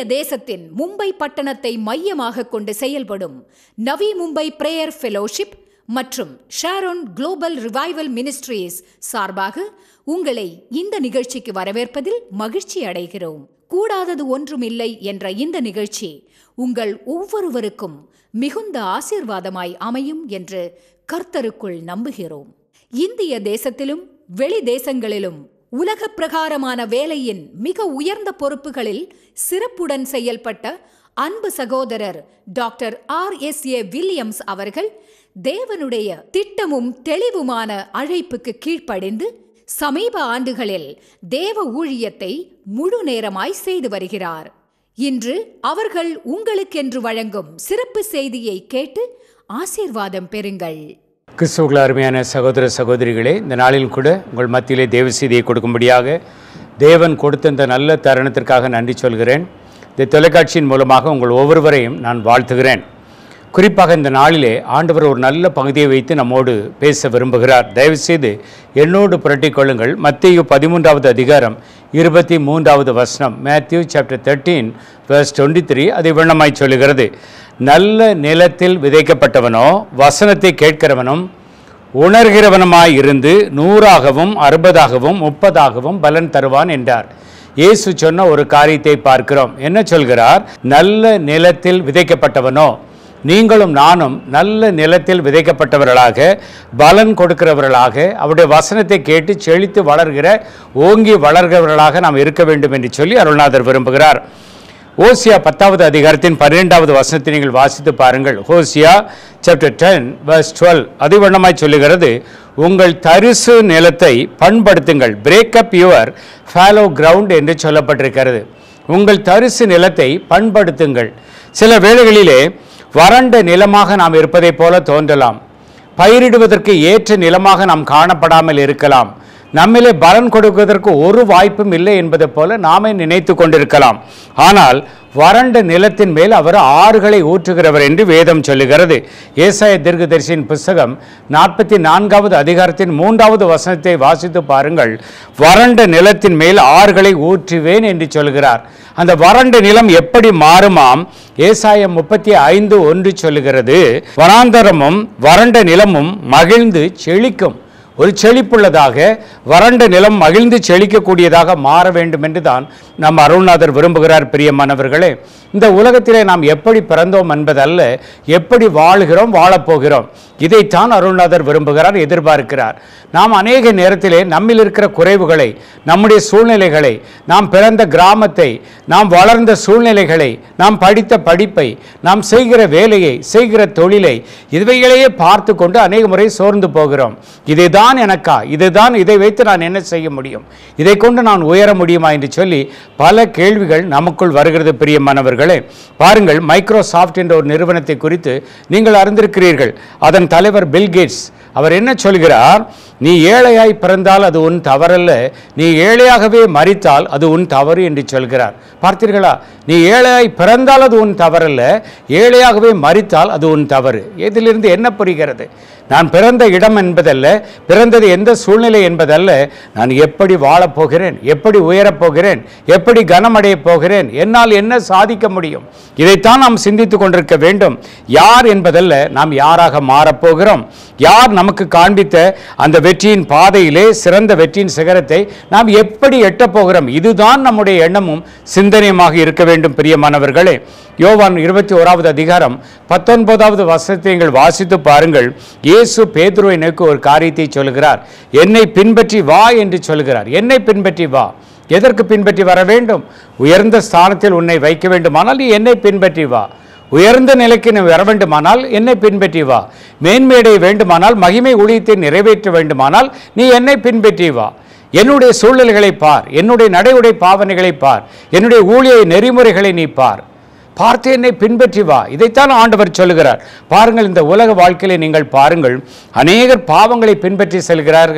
தேசத்தின் மும்பை பட்டணத்தை மையமாக கொண்டு செயல்படும் நவி மும்பை பிரேயர் ஃபெலோஷிப் மற்றும் ஷாரோன் குளோபல் ரிவைவல் மினிஸ்ட்ரீஸ் சார்பாக உங்களை இந்த நிகழ்ச்சிக்கு வரவேற்பதில் மகிழ்ச்சி அடைகிறோம் கூடாதது ஒன்றுமில்லை என்ற இந்த நிகழ்ச்சி உங்கள் ஒவ்வொருவருக்கும் மிகுந்த ஆசீர்வாதமாய் அமையும் என்று கர்த்தருக்குள் நம்புகிறோம் இந்திய தேசத்திலும் வெளி தேசங்களிலும் உலக பிரகாரமான வேலையின் மிக உயர்ந்த பொறுப்புகளில் சிறப்புடன் செயல்பட்ட அன்பு சகோதரர் doctor R S A Williams அவர்கள் தேவனுடைய திட்டமும் தெளிவுமான அழைப்புக்கு கீழ்ப்படிந்து சமீப ஆண்டுகளில் தேவ ஊழியத்தை முழு நேரமாய் செய்து வருகிறார் இன்று அவர்கள் உங்களுக்கென்று வழங்கும் சிறப்பு செய்தியை கேட்டு ஆசீர்வாதம் பெறுங்கள் கிறிஸ்துவுக்குள்ள அருமையான சகோதர சகோதரிகளே இந்த நாளில் கூட உங்கள் மத்தியிலே தேவ செய்தியை கொடுக்கும்படியாக தேவன் கொடுத்த இந்த நல்ல தருணத்திற்காக நன்றி சொல்கிறேன் இந்த தொலைக்காட்சியின் மூலமாக உங்கள் ஒவ்வொருவரையும் நான் வாழ்த்துகிறேன் குறிப்பாக இந்த நாளிலே ஆண்டவர் ஒரு நல்ல பகுதியை வைத்து நம்மோடு பேச விரும்புகிறார் தயவுசெய்து என்னோடு புரட்டிக் கொள்ளுங்கள் மத்திய பதிமூன்றாவது அதிகாரம் இருபத்தி மூன்றாவது வசனம் Matthew chapter thirteen verse twenty three அதை வண்ணமாய் சொல்லுகிறது நல்ல நிலத்தில் விதைக்கப்பட்டவனோ வசனத்தை கேட்கிறவனும் உணர்கிறவனுமாய் இருந்து நூறாகவும் அறுபதாகவும் முப்பதாகவும் பலன் தருவான் என்றார் இயேசு சொன்ன ஒரு காரியத்தை பார்க்கிறோம் என்ன சொல்கிறார் நல்ல நிலத்தில் விதைக்கப்பட்டவனோ நீங்களும் நானும் நல்ல நிலத்தில் விதைக்கப்பட்டவர்களாக பலன் கொடுக்கிறவர்களாக அவருடைய வசனத்தை கேட்டு செழித்து வளர்கிற ஓங்கி வளர்கிறவர்களாக நாம் இருக்க வேண்டும் என்று சொல்லி அருள்நாதர் விரும்புகிறார் ஓசியா பத்தாவது அதிகாரத்தின் பன்னிரெண்டாவது வசனத்தை நீங்கள் வாசித்து பாருங்கள் Hosea chapter ten verse twelve அதிவண்ணமாய் சொல்லுகிறது உங்கள் தரிசு நிலத்தை பண்படுத்துங்கள் பிரேக்கப் யுவர் ஃபாலோ கிரவுண்ட் என்று சொல்லப்பட்டிருக்கிறது உங்கள் தரிசு நிலத்தை பண்படுத்துங்கள் சில வேளைகளிலே வறண்ட நிலமாக நாம் இருப்பதைப் போல தோன்றலாம் பயிரிடுவதற்கு ஏற்ற நிலமாக நாம் காணப்படாமல் இருக்கலாம் நம்மிலே பலன் கொடுப்பதற்கு ஒரு வாய்ப்பும் இல்லை என்பதைப் போல நாமே நினைத்து கொண்டிருக்கலாம் ஆனால் வறண்ட நிலத்தின் மேல் அவர் ஆறுகளை ஊற்றுகிறவர் என்று வேதம் சொல்லுகிறது ஏசாய தீர்க்கதரிசியின் புஸ்தகம் நாற்பத்தி நான்காவது அதிகாரத்தின் மூன்றாவது வசனத்தை வாசித்து பாருங்கள் வறண்ட நிலத்தின் மேல் ஆறுகளை ஊற்றுவேன் என்று சொல்கிறார் அந்த வறண்ட நிலம் எப்படி மாறுமாம் ஏசாயம் முப்பத்தி ஐந்து ஒன்று சொல்லுகிறது வனாந்தரமும் வறண்ட நிலமும் மகிழ்ந்து செழிக்கும் ஒரு செழிப்புள்ளதாக வறண்ட நிலம் மகிழ்ந்து செழிக்கக்கூடியதாக மாற வேண்டும் என்று தான் நம் அருள்நாதர் விரும்புகிறார் பிரியமானவர்களே இந்த உலகத்திலே நாம் எப்படி பிறந்தோம் என்பதல்ல எப்படி வாழ்கிறோம் வாழப்போகிறோம் இதைத்தான் அருள்நாதர் விரும்புகிறார் எதிர்பார்க்கிறார் நாம் அநேக நேரத்திலே நம்மில் இருக்கிற குறைவுகளை நம்முடைய சூழ்நிலைகளை நாம் பிறந்த கிராமத்தை நாம் வளர்ந்த சூழ்நிலைகளை நாம் படித்த படிப்பை நாம் செய்கிற வேலையை செய்கிற தொழிலை இவைகளையே பார்த்து கொண்டு அநேக முறை சோர்ந்து போகிறோம் இதுதான் எனக்கா இதுதான் இதை வைத்து நான் என்ன செய்ய முடியும் இதை கொண்டு நான் உயர முடியுமா என்று சொல்லி பல கேள்விகள் நமக்குள் வருகிறது பிரியமானவர்களே பாருங்கள் மைக்ரோசாஃப்ட் என்ற ஒரு நிறுவனத்தை குறித்து நீங்கள் அறிந்திருக்கிறீர்கள் அதன் தலைவர் பில் கேட்ஸ் அவர் என்ன சொல்கிறார் நீ ஏழையாய் பிறந்தால் அது உன் தவறல்ல நீ ஏழையாகவே மறித்தால் அது உன் தவறு என்று சொல்கிறார் பார்த்தீர்களா நீ ஏழையாய் பிறந்தால் அது உன் தவறல்ல ஏழையாகவே மறித்தால் அது உன் தவறு இதிலிருந்து என்ன புரிகிறது நான் பிறந்த இடம் என்பதல்ல பிறந்தது எந்த சூழ்நிலை என்பதல்ல நான் எப்படி வாழப் போகிறேன் எப்படி உயரப் போகிறேன் எப்படி கனமடையப் போகிறேன் என்னால் என்ன சாதிக்க முடியும் இதைத்தான் நாம் சிந்தித்து கொண்டிருக்க வேண்டும் யார் என்பதல்ல நாம் யாராக மாறப்போகிறோம் யார் நமக்கு காண்பித்த அந்த வெற்றியின் பாதையிலே சிறந்த வெற்றியின் சிகரத்தை நாம் எப்படி எட்டப் போகிறோம் இதுதான் நம்முடைய எண்ணமும் சிந்தனையுமாக இருக்க வேண்டும் பிரியமானவர்களே யோவான் இருபத்தி ஓராவது அதிகாரம் பத்தொன்பதாவது வசனத்தை நீங்கள் வாசித்து பாருங்கள் இயேசு பேதுருவை நோக்கி ஒரு காரியத்தை சொல்கிறார் என்னை பின்பற்றி வா என்று சொல்கிறார் என்னை பின்பற்றி வா எதற்கு பின்பற்றி வர வேண்டும் உயர்ந்த ஸ்தானத்தில் உன்னை வைக்க வேண்டுமானால் நீ என்னை பின்பற்றி வா உயர்ந்த நிலைக்கு நீ வர வேண்டுமானால் என்னை பின்பற்றி வா மேன்மேடை வேண்டுமானால் மகிமை ஊழியத்தை நிறைவேற்ற வேண்டுமானால் நீ என்னை பின்பற்றி வா என்னுடைய சூழ்நிலைகளை பார் என்னுடைய நடைமுறை பாவனைகளை பார் என்னுடைய ஊழிய நெறிமுறைகளை நீ பார் பார்த்து என்னை பின்பற்றி வா இதைத்தான் ஆண்டவர் சொல்லுகிறார் பாருங்கள் இந்த உலக வாழ்க்கையிலே நீங்கள் பாருங்கள் அநேகர் பாவங்களை பின்பற்றி செல்கிறார்கள்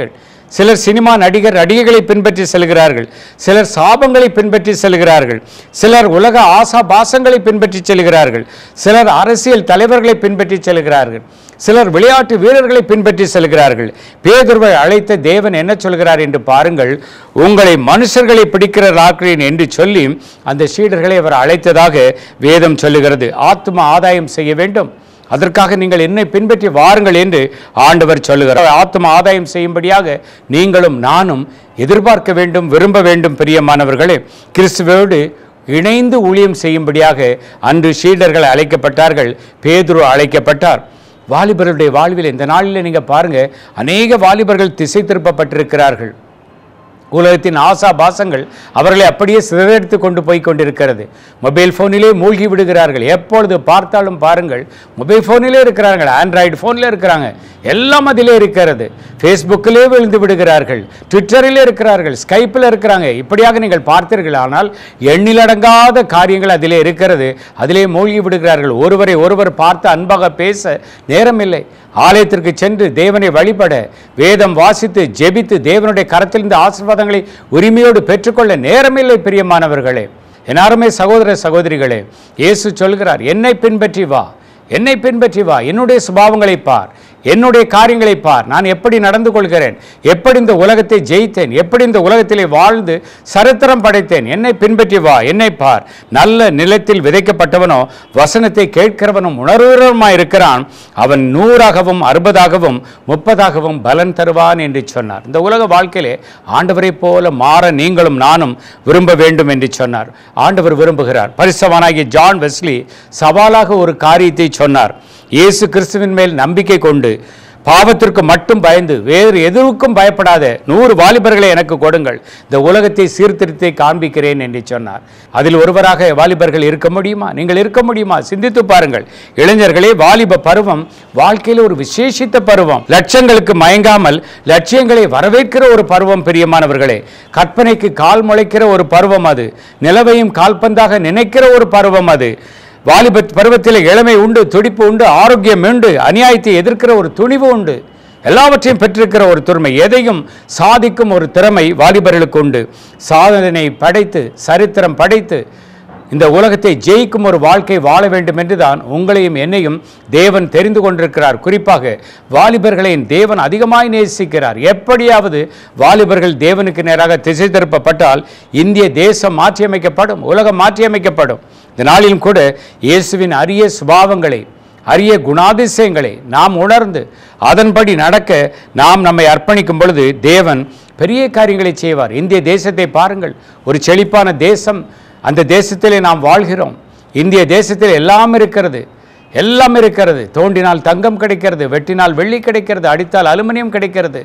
சிலர் சினிமா நடிகர் நடிகைகளை பின்பற்றி செல்கிறார்கள் சிலர் சாபங்களை பின்பற்றி செல்கிறார்கள் சிலர் உலக ஆசா பாசங்களை பின்பற்றி செல்கிறார்கள் சிலர் அரசியல் தலைவர்களை பின்பற்றி செல்கிறார்கள் சிலர் விளையாட்டு வீரர்களை பின்பற்றி செல்கிறார்கள் பேதுருவை அழைத்த தேவன் என்ன சொல்கிறார் என்று பாருங்கள் உங்களை மனுஷர்களை பிடிக்கிறார்களேன் என்று சொல்லி அந்த சீடர்களை அவர் அழைத்ததாக வேதம் சொல்லுகிறது ஆத்ம ஆதாயம் செய்ய வேண்டும் அதற்காக நீங்கள் என்னை பின்பற்றி வாருங்கள் என்று ஆண்டவர் சொல்லுகிறார் ஆத்ம ஆதாயம் செய்யும்படியாக நீங்களும் நானும் எதிர்பார்க்க வேண்டும் விரும்ப வேண்டும் பிரியமானவர்களே கிறிஸ்துவோடு இணைந்து ஊழியம் செய்யும்படியாக அன்று சீடர்கள் அழைக்கப்பட்டார்கள் பேதுரு அழைக்கப்பட்டார் வாலிபர்களுடைய வாழ்வில் இந்த நாளில் நீங்கள் பாருங்க அநேக வாலிபர்கள் திசை திருப்பப்பட்டிருக்கிறார்கள் உலகத்தின் ஆசா பாசங்கள் அவர்களை அப்படியே சிதறடித்து கொண்டு போய் கொண்டிருக்கிறது மொபைல் ஃபோனிலே மூழ்கி விடுகிறார்கள் எப்பொழுது பார்த்தாலும் பாருங்கள் மொபைல் ஃபோனிலே இருக்கிறார்கள் ஆண்ட்ராய்டு ஃபோனில் இருக்கிறாங்க எல்லாம் அதிலே இருக்கிறது ஃபேஸ்புக்கிலே விழுந்து விடுகிறார்கள் ட்விட்டரிலே இருக்கிறார்கள் ஸ்கைப்பில் இருக்கிறாங்க இப்படியாக நீங்கள் பார்த்தீர்கள் ஆனால் எண்ணிலடங்காத காரியங்கள் அதிலே இருக்கிறது அதிலே மூழ்கி விடுகிறார்கள் ஒருவரை ஒருவர் பார்த்து அன்பாக பேச நேரமில்லை ஆலயத்திற்கு சென்று தேவனை வழிபட வேதம் வாசித்து ஜெபித்து தேவனுடைய கரத்திலிருந்து ஆசீர்வாதங்களை உரிமையோடு பெற்றுக்கொள்ள நேரமில்லை பிரியமானவர்களே என்னாருமே சகோதர சகோதரிகளே இயேசு சொல்கிறார் என்னை பின்பற்றி வா என்னை பின்பற்றி வா என்னுடைய சுபாவங்களை பார் என்னுடைய காரியங்களை பார் நான் எப்படி நடந்து கொள்கிறேன் எப்படி இந்த உலகத்தை ஜெயித்தேன் எப்படி இந்த உலகத்திலே வாழ்ந்து சரித்திரம் படைத்தேன் என்னை பின்பற்றி வா என்னை பார் நல்ல நிலத்தில் விதைக்கப்பட்டவனோ வசனத்தை கேட்கிறவனும் உணர்வுறவமாய் இருக்கிறான் அவன் நூறாகவும் அறுபதாகவும் முப்பதாகவும் பலன் தருவான் என்று சொன்னார் இந்த உலக வாழ்க்கையிலே ஆண்டவரைப் போல மாற நீங்களும் நானும் விரும்ப வேண்டும் என்று சொன்னார் ஆண்டவர் விரும்புகிறார் பரிசவானாகிய ஜான் வெஸ்லி சவாலாக ஒரு காரியத்தை சொன்னார் இயேசு கிறிஸ்துவின் மேல் நம்பிக்கை கொண்டு பாவத்திற்கு மட்டும் பயந்து வேறு எதுவுக்கும் பயப்படாத நூறு வாலிபர்களை எனக்கு கொடுங்கள் இந்த உலகத்தை சீர்திருத்தி காண்பிக்கிறேன் என்று சொன்னார் அதில் ஒருவராக வாலிபர்கள் இருக்க முடியுமா நீங்கள் இருக்க முடியுமா சிந்தித்து பாருங்கள் இளைஞர்களே வாலிப பருவம் வாழ்க்கையில் ஒரு விசேஷித்த பருவம் லட்சங்களுக்கு மயங்காமல் லட்சியங்களை வரவேற்கிற ஒரு பருவம் பிரியமானவர்களே கற்பனைக்கு கால் முளைக்கிற ஒரு பருவம் அது நிலவையும் கால்பந்தாக நினைக்கிற ஒரு பருவம் அது வாலிப பருவத்தில் இளமை உண்டு துடிப்பு உண்டு ஆரோக்கியம் உண்டு அநியாயத்தை எதிர்க்கிற ஒரு துணிவு உண்டு எல்லாவற்றையும் பெற்றிருக்கிற ஒரு துறைமை எதையும் சாதிக்கும் ஒரு திறமை வாலிபர்களுக்கு உண்டு சாதனை படைத்து சரித்திரம் படைத்து இந்த உலகத்தை ஜெயிக்கும் ஒரு வாழ்க்கை வாழ வேண்டும் என்றுதான் உங்களையும் என்னையும் தேவன் தெரிந்து கொண்டிருக்கிறார் குறிப்பாக வாலிபர்களை தேவன் அதிகமாய் நேசிக்கிறார் எப்படியாவது வாலிபர்கள் தேவனுக்கு நேராக திசை திருப்பப்பட்டால் இந்திய தேசம் மாற்றியமைக்கப்படும் உலகம் மாற்றியமைக்கப்படும் இந்த நாளிலும் கூட இயேசுவின் அரிய சுபாவங்களை அரிய குணாதிசயங்களை நாம் உணர்ந்து அதன்படி நடக்க நாம் நம்மை அர்ப்பணிக்கும் பொழுது தேவன் பெரிய காரியங்களை செய்வார் இந்திய தேசத்தை பாருங்கள் ஒரு செழிப்பான தேசம் அந்த தேசத்திலே நாம் வாழ்கிறோம் இந்திய தேசத்தில் எல்லாம் இருக்கிறது எல்லாம் இருக்கிறது தோண்டினால் தங்கம் கிடைக்கிறது வெட்டினால் வெள்ளி கிடைக்கிறது அடித்தால் அலுமினியம் கிடைக்கிறது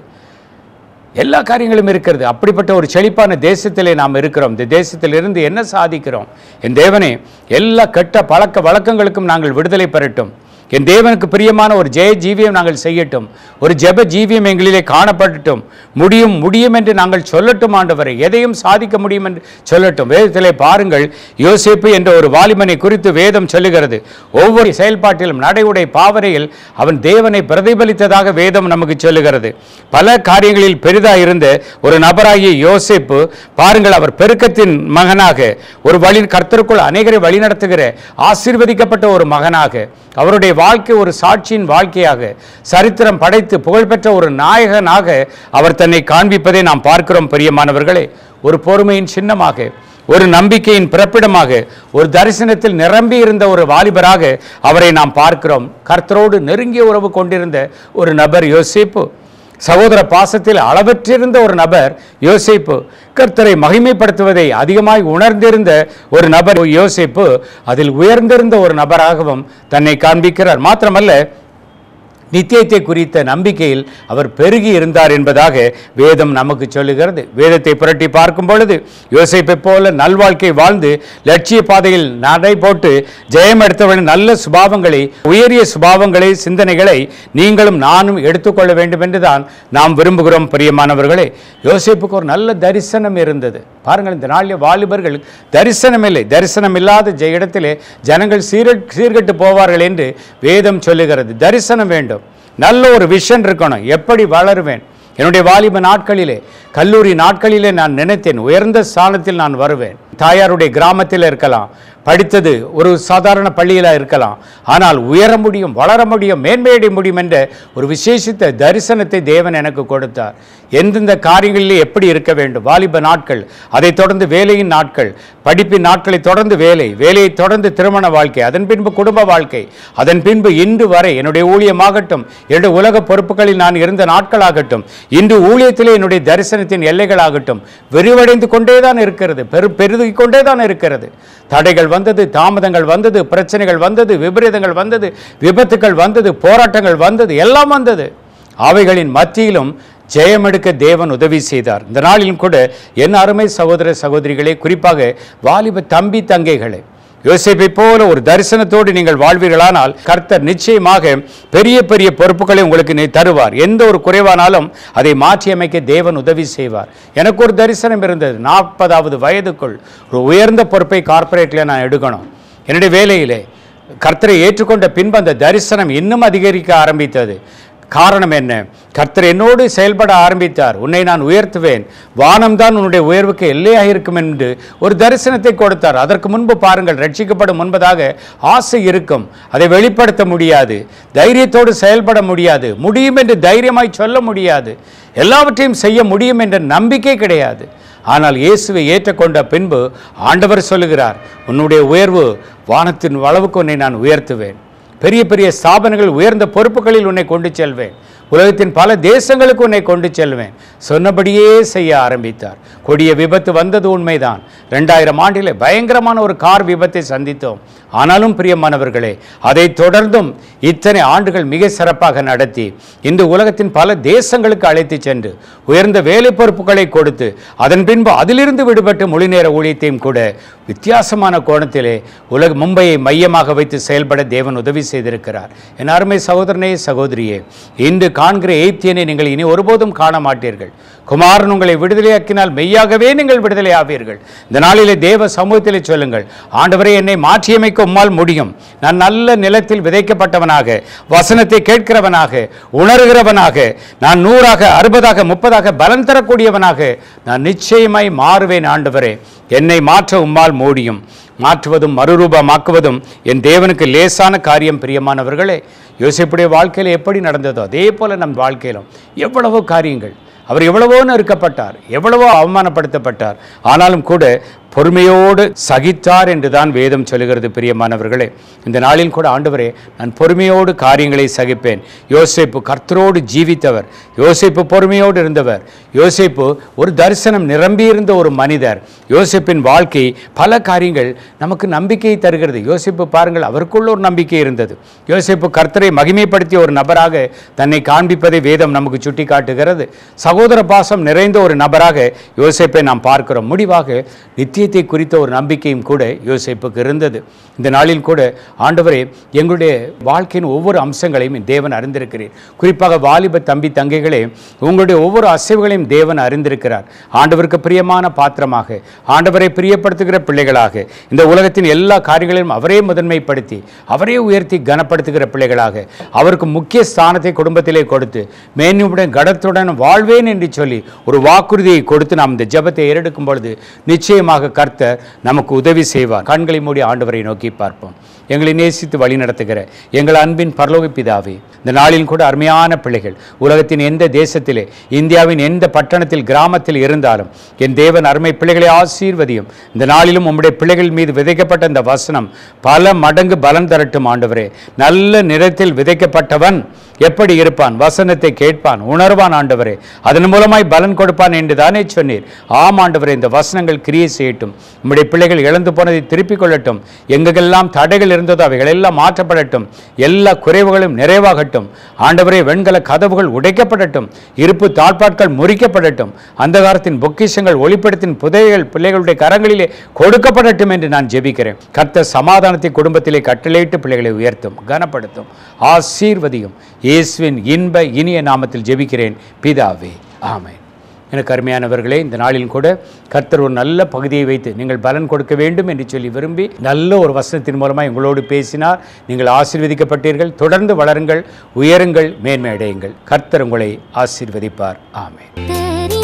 எல்லா காரியங்களும் இருக்கிறது அப்படிப்பட்ட ஒரு செழிப்பான தேசத்திலே நாம் இருக்கிறோம் இந்த தேசத்திலிருந்து என்ன சாதிக்கிறோம் என் தேவனே எல்லா கெட்ட பழக்க வழக்கங்களுக்கும் நாங்கள் விடுதலை பெறட்டும் என் தேவனுக்கு பிரியமான ஒரு ஜெய ஜீவியம் நாங்கள் செய்யட்டும் ஒரு ஜெப ஜீவியம் எங்களிலே காணப்படட்டும் முடியும் முடியும் என்று நாங்கள் சொல்லட்டும் ஆண்டவரை எதையும் சாதிக்க முடியும் என்று சொல்லட்டும் வேதத்திலே பாருங்கள் யோசேப்பு என்ற ஒரு வாலிபனை குறித்து வேதம் சொல்லுகிறது ஒவ்வொரு செயல்பாட்டிலும் நடைவுடை பாவனையில் அவன் தேவனை பிரதிபலித்ததாக வேதம் நமக்கு சொல்லுகிறது பல காரியங்களில் பெரிதாக இருந்த ஒரு நபராகிய யோசேப்பு பாருங்கள் அவர் பெருக்கத்தின் மகனாக ஒரு வழி கர்த்தருக்குள் அநேகரை வழிநடத்துகிற ஆசீர்வதிக்கப்பட்ட ஒரு மகனாக அவருடைய வாழ்க்கை ஒரு சாட்சியின் வாழ்க்கையாக சரித்திரம் படைத்து புகழ்பெற்ற ஒரு நாயகனாக அவர் தன்னை காண்பிப்பதை நாம் பார்க்கிறோம் பிரியமானவர்களே ஒரு பொறுமையின் சின்னமாக ஒரு நம்பிக்கையின் பிறப்பிடமாக ஒரு தரிசனத்தில் நிரம்பி இருந்த ஒரு வாலிபராக அவரை நாம் பார்க்கிறோம் கர்த்தரோடு நெருங்கிய உறவு கொண்டிருந்த ஒரு நபர் யோசிப்பு சகோதர பாசத்தில் அளவற்றிருந்த ஒரு நபர் யோசிப்பு கர்த்தரை மகிமைப்படுத்துவதை அதிகமாய் உணர்ந்திருந்த ஒரு நபர் யோசிப்பு அதில் உயர்ந்திருந்த ஒரு நபராகவும் தன்னை காண்பிக்கிறார் மாத்திரமல்ல நித்தியத்தை குறித்த நம்பிக்கையில் அவர் பெருகி இருந்தார் என்பதாக வேதம் நமக்கு சொல்லுகிறது வேதத்தை புரட்டி பார்க்கும் பொழுது யோசிப்பை போல நல்வாழ்க்கை வாழ்ந்து லட்சிய பாதையில் நடை போட்டு ஜெயம் எடுத்தவர்கள் நல்ல சுபாவங்களை உயரிய சுபாவங்களை சிந்தனைகளை நீங்களும் நானும் எடுத்துக்கொள்ள வேண்டும் என்றுதான் நாம் விரும்புகிறோம் பிரியமானவர்களே யோசிப்புக்கு ஒரு நல்ல தரிசனம் இருந்தது பாருங்கள் இந்த நாளில் வாலிபர்கள் தரிசனம் இல்லை தரிசனம் இல்லாத ஜெ- இடத்திலே ஜனங்கள் சீர சீர்கெட்டு போவார்கள் என்று வேதம் சொல்லுகிறது தரிசனம் வேண்டும் நல்ல ஒரு விஷன் இருக்கணும் எப்படி வளருவேன் என்னுடைய வாலிப நாட்களிலே கல்லூரி நாட்களிலே நான் நினைத்தேன் உயர்ந்த ஸ்தானத்தில் நான் வருவேன் தாயாருடைய கிராமத்தில் இருக்கலாம் படித்தது ஒரு சாதாரண பள்ளியில் இருக்கலாம் ஆனால் உயர முடியும் வளர முடியும் மேன்மையடைய முடியும் என்ற ஒரு விசேஷித்த தரிசனத்தை தேவன் எனக்கு கொடுத்தார் எந்தெந்த காரியங்களிலே எப்படி இருக்க வேண்டும் வாலிப நாட்கள் அதைத் தொடர்ந்து வேலையின் நாட்கள் படிப்பின் நாட்களை தொடர்ந்து வேலை வேலையை தொடர்ந்து திருமண வாழ்க்கை அதன் பின்பு குடும்ப வாழ்க்கை அதன் பின்பு இன்று வரை என்னுடைய ஊழியமாகட்டும் என்னுடைய உலக பொறுப்புகளில் நான் இருந்த நாட்களாகட்டும் இன்று ஊழியத்திலே என்னுடைய தரிசனத்தின் எல்லைகளாகட்டும் விரிவடைந்து கொண்டே தான் இருக்கிறது பெரு பெருகிக் கொண்டே தான் இருக்கிறது தடைகள் வந்தது தாமதங்கள் வந்தது பிரச்சனைகள் வந்தது விபரீதங்கள் வந்தது விபத்துக்கள் வந்தது போராட்டங்கள் வந்தது எல்லாம் வந்தது அவைகளின் மத்தியிலும் ஜெயமெடுக்க தேவன் உதவி செய்தார் இந்த நாளிலும் கூட என் அருமை சகோதர சகோதரிகளே குறிப்பாக வாலிப தம்பி தங்கைகளே யோசேப்பை போல ஒரு தரிசனத்தோடு நீங்கள் வாழ்வீர்களானால் கர்த்தர் நிச்சயமாக பெரிய பெரிய பொறுப்புகளை உங்களுக்கு நி- தருவார் எந்த ஒரு குறைவானாலும் அதை மாற்றியமைக்க தேவன் உதவி செய்வார் எனக்கு ஒரு தரிசனம் இருந்தது நாற்பதாவது வயதுக்குள் ஒரு உயர்ந்த பொறுப்பை கார்ப்பரேட்டில் நான் எடுக்கணும் என்னுடைய வேலையிலே கர்த்தரை ஏற்றுக்கொண்ட பின்பு அந்த தரிசனம் இன்னும் அதிகரிக்க ஆரம்பித்தது காரணம் என்ன கர்த்தர் என்னோடு செயல்பட ஆரம்பித்தார் உன்னை நான் உயர்த்துவேன் வானம்தான் உன்னுடைய உயர்வுக்கு எல்லையாக இருக்கும் என்று ஒரு தரிசனத்தை கொடுத்தார் அதற்கு முன்பு பாருங்கள் ரட்சிக்கப்படும் முன்பதாக ஆசை இருக்கும் அதை வெளிப்படுத்த முடியாது தைரியத்தோடு செயல்பட முடியாது முடியும் என்று தைரியமாய் சொல்ல முடியாது எல்லாவற்றையும் செய்ய முடியும் என்ற நம்பிக்கை கிடையாது ஆனால் இயேசுவை ஏற்றுக்கொண்ட பின்பு ஆண்டவர் சொல்லுகிறார் உன்னுடைய உயர்வு வானத்தின் அளவுக்கு உன்னை நான் உயர்த்துவேன் பெரிய பெரிய ஸ்தாபனங்கள் உயர்ந்த பொறுப்புகளில் உன்னை கொண்டு செல்வேன் உலகத்தின் பல தேசங்களுக்கு உன்னை கொண்டு செல்வேன் சொன்னபடியே செய்ய ஆரம்பித்தார் கொடிய விபத்து வந்தது உண்மைதான் ரெண்டாயிரம் ஆண்டிலே பயங்கரமான ஒரு கார் விபத்தை சந்தித்தோம் ஆனாலும் பிரியமானவர்களே அதைத் தொடர்ந்தும் இத்தனை ஆண்டுகள் மிக சிறப்பாக நடத்தி இந்த உலகத்தின் பல தேசங்களுக்கு அழைத்து சென்று உயர்ந்த வேலை பொறுப்புகளை கொடுத்து அதன் பின்பு அதிலிருந்து விடுபட்டு மொழிநேர ஊழியத்தையும் கூட வித்தியாசமான கோணத்திலே உலக மும்பையை மையமாக வைத்து செயல்பட தேவன் உதவி செய்திருக்கிறார் என் அருமை சகோதரனே சகோதரியே இன்று காண்கிற எய்த்தியனை நீங்கள் இனி ஒருபோதும் காண மாட்டீர்கள் குமாரன் உங்களை விடுதலையாக்கினால் மெய்யாகவே நீங்கள் விடுதலை ஆவீர்கள் இந்த நாளிலே தேவ சமூகத்திலே சொல்லுங்கள் ஆண்டவரே என்னை மாற்றியமைக்க உம்மால் முடியும் நான் நல்ல நிலத்தில் விதைக்கப்பட்டவனாக வசனத்தை கேட்கிறவனாக உணர்கிறவனாக நான் நூறாக அறுபதாக முப்பதாக பலன் தரக்கூடியவனாக நான் நிச்சயமாய் மாறுவேன் ஆண்டவரே என்னை மாற்ற உம்மால் முடியும் மாற்றுவதும் மறுரூபமாக்குவதும் என் தேவனுக்கு லேசான காரியம் பிரியமானவர்களே யோசிப்புடைய வாழ்க்கையில் எப்படி நடந்ததோ அதே போல நம் வாழ்க்கையிலும் எவ்வளவோ காரியங்கள் அவர் எவ்வளவோ நெருக்கப்பட்டார் எவ்வளவோ அவமானப்படுத்தப்பட்டார் ஆனாலும் கூட பொறுமையோடு சகித்தார் என்று தான் வேதம் சொல்லுகிறது பிரியமானவர்களே இந்த நாளில் கூட ஆண்டவரே நான் பொறுமையோடு காரியங்களை சகிப்பேன் யோசேப்பு கர்த்தரோடு ஜீவித்தவர் யோசேப்பு பொறுமையோடு இருந்தவர் யோசேப்பு ஒரு தரிசனம் நிரம்பியிருந்த ஒரு மனிதர் யோசேப்பின் வாழ்க்கை பல காரியங்கள் நமக்கு நம்பிக்கையை தருகிறது யோசேப்பு பாருங்கள் அவருக்குள்ள ஒரு நம்பிக்கை இருந்தது யோசேப்பு கர்த்தரை மகிமைப்படுத்திய ஒரு நபராக தன்னை காண்பிப்பதை வேதம் நமக்கு சுட்டி காட்டுகிறது சகோதர பாசம் நிறைந்த ஒரு நபராக யோசேப்பை நாம் பார்க்கிறோம் முடிவாக நித்தியத்தை குறித்த ஒரு நம்பிக்கையும் கூட யோசேப்புக்கு இருந்தது இந்த நாளில் கூட ஆண்டவரே எங்களுடைய வாழ்க்கையின் ஒவ்வொரு அம்சங்களையும் என் தேவன் அறிந்திருக்கிறேன் குறிப்பாக வாலிப தம்பி தங்கைகளே உங்களுடைய ஒவ்வொரு அசைவுகளையும் தேவன் அறிந்திருக்கிறார் ஆண்டவருக்கு பிரியமான பாத்திரமாக ஆண்டவரை பிரியப்படுத்துகிற பிள்ளைகளாக இந்த உலகத்தின் எல்லா காரியங்களையும் அவரே முதன்மைப்படுத்தி அவரே உயர்த்தி கனப்படுத்துகிற பிள்ளைகளாக அவருக்கு முக்கிய ஸ்தானத்தை குடும்பத்திலே கொடுத்து மேன்மையுடன் கடத்துடன் வாழ்வேன் என்று சொல்லி ஒரு வாக்குறுதியை கொடுத்து நாம் இந்த ஜெபத்தை ஏறெடுக்கும் பொழுது நிச்சயமாக கர்த்தர் நமக்கு உதவி செய்வார் கண்களை மூடி ஆண்டவரை நோக்கி பார்ப்போம் எங்களை நேசித்து வழி நடத்துகிற எங்கள் அன்பின் பரலோக பிதாவே இந்த நாளில் கூட அருமையான பிள்ளைகள் உலகத்தின் எந்த தேசத்திலே இந்தியாவின் எந்த பட்டணத்தில் கிராமத்தில் இருந்தாலும் என் தேவன் அருமை பிள்ளைகளை ஆசீர்வதியும் இந்த நாளிலும் உம்முடைய பிள்ளைகள் மீது விதைக்கப்பட்ட இந்த வசனம் பல மடங்கு பலன் தரட்டும் ஆண்டவரே நல்ல நிறத்தில் விதைக்கப்பட்டவன் எப்படி இருப்பான் வசனத்தை கேட்பான் உணர்வான் ஆண்டவரே அதன் மூலமாய் பலன் கொடுப்பான் என்று தானே சொன்னீர் ஆம் ஆண்டவரே இந்த வசனங்கள் கிரியை செய்யட்டும் உம்முடைய பிள்ளைகள் இழந்து போனதை திருப்பிக் கொள்ளட்டும் எங்கெல்லாம் தடைகள் இருந்ததோ அவைகள் எல்லாம் மாற்றப்படட்டும் எல்லா குறைவுகளும் நிறைவாகட்டும் ஆண்டவரே வெண்கல கதவுகள் உடைக்கப்படட்டும் இருப்பு தாழ்பாட்கள் முறிக்கப்படட்டும் அந்தகாரத்தின் பொக்கிஷங்கள் ஒளிப்படத்தின் புதையல் பிள்ளைகளுடைய கரங்களிலே கொடுக்கப்படட்டும் என்று நான் ஜெபிக்கிறேன் கர்த்தர் சமாதானத்தை குடும்பத்திலே கட்டளையிட்டு பிள்ளைகளை உயர்த்தும் கனப்படுத்தும் ஆசீர்வதியும் இயேசுவின் இன்ப இனிய நாமத்தில் ஜெபிக்கிறேன் பிதாவே ஆமென் எனக்கு அருமையானவர்களே இந்த நாளில் கூட கர்த்தர் ஒரு நல்ல பகுதியை வைத்து நீங்கள் பலன் கொடுக்க வேண்டும் என்று சொல்லி விரும்பி நல்ல ஒரு வசனத்தின் மூலமாக உங்களோடு பேசினார் நீங்கள் ஆசீர்வதிக்கப்பட்டீர்கள் தொடர்ந்து வளருங்கள் உயருங்கள் மேன்மை அடையுங்கள் கர்த்தர் உங்களை ஆசீர்வதிப்பார் ஆமென் தெரி